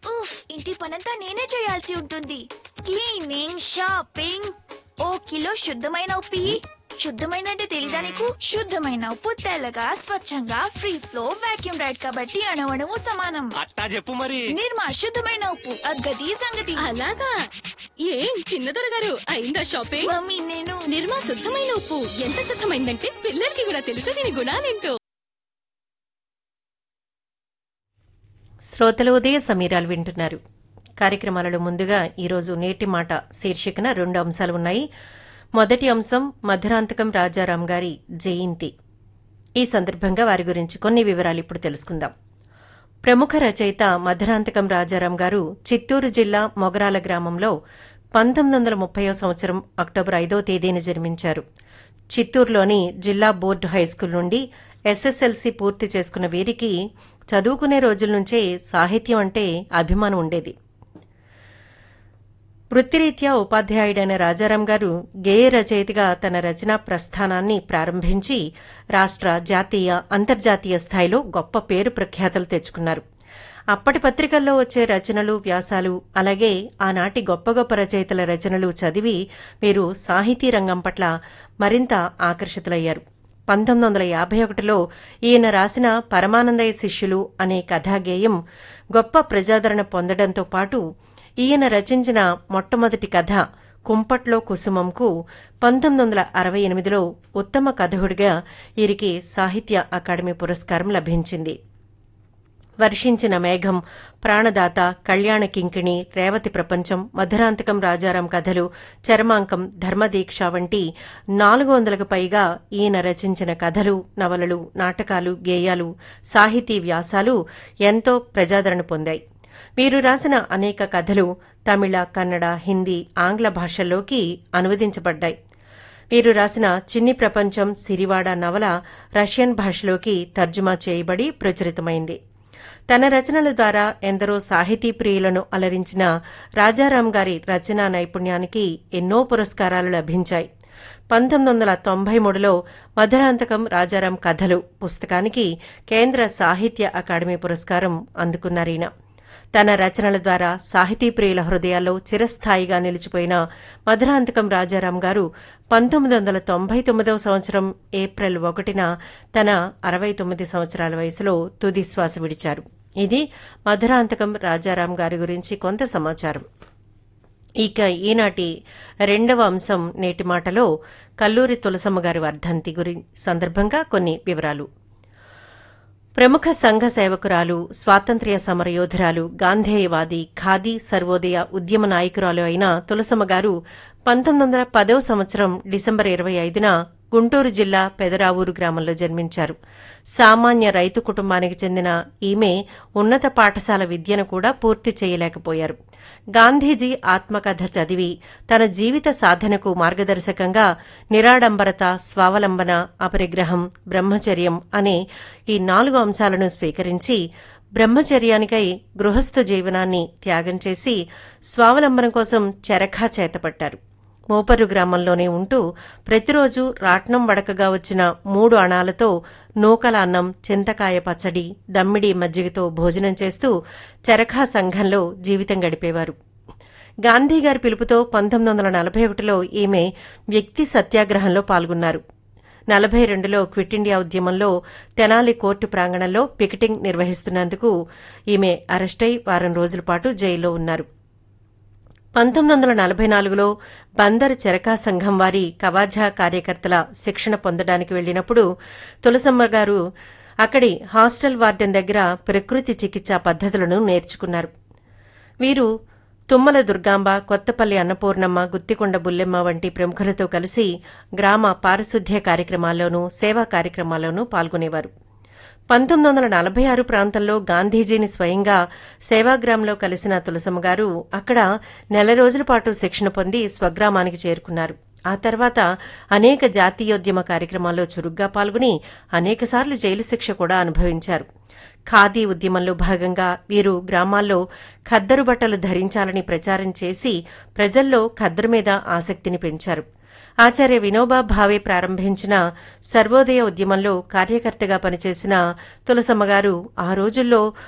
ఉఫ్ ఇంటి పనంతా నేనే చేయాల్సి ఉంటుంది క్లీనింగ్ షాపింగ్ ఓ కిలో శుద్ధమైన ఉప్పు ఇయ్యి. శుద్ధమైన అంటే తెలీదా నీకు శుద్ధమైన ఉప్పు తెల్లగా స్వచ్ఛంగా ఫ్రీ ఫ్లో వాక్యూమ్ రైడ్ కాబట్టి అణవణము సమానం అట్టా చెప్పు మరి నిర్మా శుద్ధమైన ఉప్పు అగ్గది సంగతి అలాగా ఏం చిన్నదొర గారు అయిందా షాపింగ్ మమ్మీ నేను నిర్మా శుద్ధమైన ఉప్పు ఎంత శుద్ధమైందంటే పిల్లలకి కూడా తెలుసు దీని గుణాలేంటో శ్రోతలు ఉదయ సమీరాలు వింటున్నారు కార్యక్రమాలలో ముందుగా ఈరోజు నేటి మాట శీర్షికన రెండు అంశాలు ఉన్నాయి మొదటి అంశం మధురాంతకం రాజారాం గారి జయంతి ఈ సందర్భంగా వారి గురించి కొన్ని వివరాలు ఇప్పుడు తెలుసుకుందాం ప్రముఖ రచయిత మధురాంతకం రాజారాం గారు చిత్తూరు జిల్లా మొగరాల గ్రామంలో పంతొమ్మిది వందల ముప్పై సంవత్సరం అక్టోబర్ ఐదో తేదీన జన్మించారు చిత్తూరులోని జిల్లా బోర్డు హైస్కూల్ నుండి ఎస్ఎస్ఎల్సీ పూర్తి చేసుకున్న వీరికి చదువుకునే రోజుల నుంచే సాహిత్యం అంటే అభిమానం ఉండేది వృత్తిరీత్యా ఉపాధ్యాయుడైన రాజారాం గారు గేయ రచయితగా తన రచనా ప్రస్థానాన్ని ప్రారంభించి రాష్ట్ర జాతీయ అంతర్జాతీయ స్థాయిలో గొప్ప పేరు ప్రఖ్యాతలు తెచ్చుకున్నారు అప్పటి పత్రికల్లో వచ్చే రచనలు వ్యాసాలు అలాగే ఆనాటి గొప్ప గొప్ప రచయితల రచనలు చదివి వీరు సాహితీ రంగం పట్ల మరింత ఆకర్షితులయ్యారు పంతొమ్మిది వందల యాభై ఒకటిలో ఈయన రాసిన పరమానందయ్య శిష్యులు అనే కథాగేయం గొప్ప ప్రజాదరణ పొందడంతో పాటు ఈయన రచించిన మొట్టమొదటి కథ కుంపట్లో కుసుమంకు పంతొమ్మిది వందల అరవై ఎనిమిదిలో ఉత్తమ కథకుడిగా వీరికి సాహిత్య అకాడమీ పురస్కారం లభించింది వర్షించిన మేఘం ప్రాణదాత కళ్యాణ కింకిణి రేవతి ప్రపంచం మధురాంతకం రాజారాం కథలు చరమాంకం ధర్మదీక్ష వంటి నాలుగు వందలకు పైగా ఈయన రచించిన కథలు నవలలు నాటకాలు గేయాలు సాహితీ వ్యాసాలు ఎంతో ప్రజాదరణ పొందాయి వీరు రాసిన అనేక కథలు తమిళ కన్నడ హిందీ ఆంగ్ల భాషల్లోకి అనువదించబడ్డాయి వీరు రాసిన చిన్ని ప్రపంచం సిరివాడ నవల రష్యన్ భాషలోకి తర్జుమా చేయబడి ప్రచురితమైంది తన రచనల ద్వారా ఎందరో సాహితీ ప్రియులను అలరించిన రాజారాం గారి రచనా నైపుణ్యానికి ఎన్నో పురస్కారాలు లభించాయి పంతొమ్మిది వందల తొంభై మూడులో మధురాంతకం రాజారాం కథలు పుస్తకానికి కేంద్ర సాహిత్య అకాడమీ పురస్కారం అందుకున్నారీన తన రచనల ద్వారా సాహితీ ప్రియుల హృదయాల్లో చిరస్థాయిగా నిలిచిపోయిన మధురాంతకం రాజారాం గారు పంతొమ్మిది వందల తొంభై తొమ్మిదవ సంవత్సరం ఏప్రిల్ ఒకటిన తన అరవై తొమ్మిది సంవత్సరాల వయసులో తుది శ్వాస విడిచారు ఇది మధురాంతకం రాజారాం గారి గురించి కొంత సమాచారం ఇక ఈనాటి రెండవ అంశం నేటి మాటలో కల్లూరి తులసమ్మ గారి వర్ధంతి గురి సందర్భంగా కొన్ని వివరాలు ప్రముఖ సంఘ సేవకురాలు స్వాతంత్ర్య సమరయోధురాలు గాంధేయవాది ఖాదీ సర్వోదయ ఉద్యమ నాయకురాలు అయిన తులసమ్మ గారు పంతొమ్మిది వందల పదవ సంవత్సరం డిసెంబర్ ఇరవై ఐదున గుంటూరు జిల్లా పెదరావూరు గ్రామంలో జన్మించారు సామాన్య రైతు కుటుంబానికి చెందిన ఈమె ఉన్నత పాఠశాల విద్యను కూడా పూర్తి చేయలేకపోయారు గాంధీజీ ఆత్మకథ చదివి తన జీవిత సాధనకు మార్గదర్శకంగా నిరాడంబరత స్వావలంబన అపరిగ్రహం బ్రహ్మచర్యం అనే ఈ నాలుగు అంశాలను స్వీకరించి బ్రహ్మచర్యానికై గృహస్థ జీవనాన్ని త్యాగం చేసి స్వావలంబన కోసం చరఖా చేతపట్టారు మోపర్రు గ్రామంలోనే ఉంటూ ప్రతిరోజు రాట్నం వడకగా వచ్చిన మూడు అణాలతో నూకల అన్నం చింతకాయ పచ్చడి దమ్మిడి మజ్జిగతో భోజనం చేస్తూ చరఖా సంఘంలో జీవితం గడిపేవారు గాంధీ గారి పిలుపుతో పంతొమ్మిది వందల నలభై ఒకటిలో ఈమె వ్యక్తి సత్యాగ్రహంలో పాల్గొన్నారు నలభై రెండులో క్విట్ ఇండియా ఉద్యమంలో తెనాలి కోర్టు ప్రాంగణంలో పికెటింగ్ నిర్వహిస్తున్నందుకు ఈమె అరెస్టై వారం రోజుల పాటు జైల్లో ఉన్నారు పంతొమ్మిది వందల నలభై నాలుగులో బందరు చెరకా సంఘం వారి కవాజా కార్యకర్తల శిక్షణ పొందడానికి వెళ్లినప్పుడు తులసమ్మ గారు అక్కడి హాస్టల్ వార్డెన్ దగ్గర ప్రకృతి చికిత్సా పద్ధతులను నేర్చుకున్నారు వీరు తుమ్మల దుర్గాంబ కొత్తపల్లి అన్నపూర్ణమ్మ గుత్తికొండ బుల్లెమ్మ వంటి ప్రముఖులతో కలిసి గ్రామ పారిశుద్ధ్య కార్యక్రమాల్లోనూ సేవా కార్యక్రమాల్లోనూ పాల్గొనేవారు పంతొమ్మిది వందల నలభై ఆరు ప్రాంతంలో గాంధీజీని స్వయంగా సేవాగ్రాంలో కలిసిన తులసమ్మ గారు అక్కడ నెల రోజుల పాటు శిక్షణ పొంది స్వగ్రామానికి చేరుకున్నారు ఆ తర్వాత అనేక జాతీయోద్యమ కార్యక్రమాల్లో చురుగ్గా పాల్గొని అనేకసార్లు జైలు శిక్ష కూడా అనుభవించారు ఖాదీ ఉద్యమంలో భాగంగా వీరు గ్రామాల్లో ఖద్దరు బట్టలు ధరించాలని ప్రచారం చేసి ప్రజల్లో ఖద్దరు మీద ఆసక్తిని పెంచారు ఆచార్య వినోబా భావే ప్రారంభించిన సర్వోదయ ఉద్యమంలో కార్యకర్తగా పనిచేసిన తులసమ్మ గారు ఆ రోజుల్లో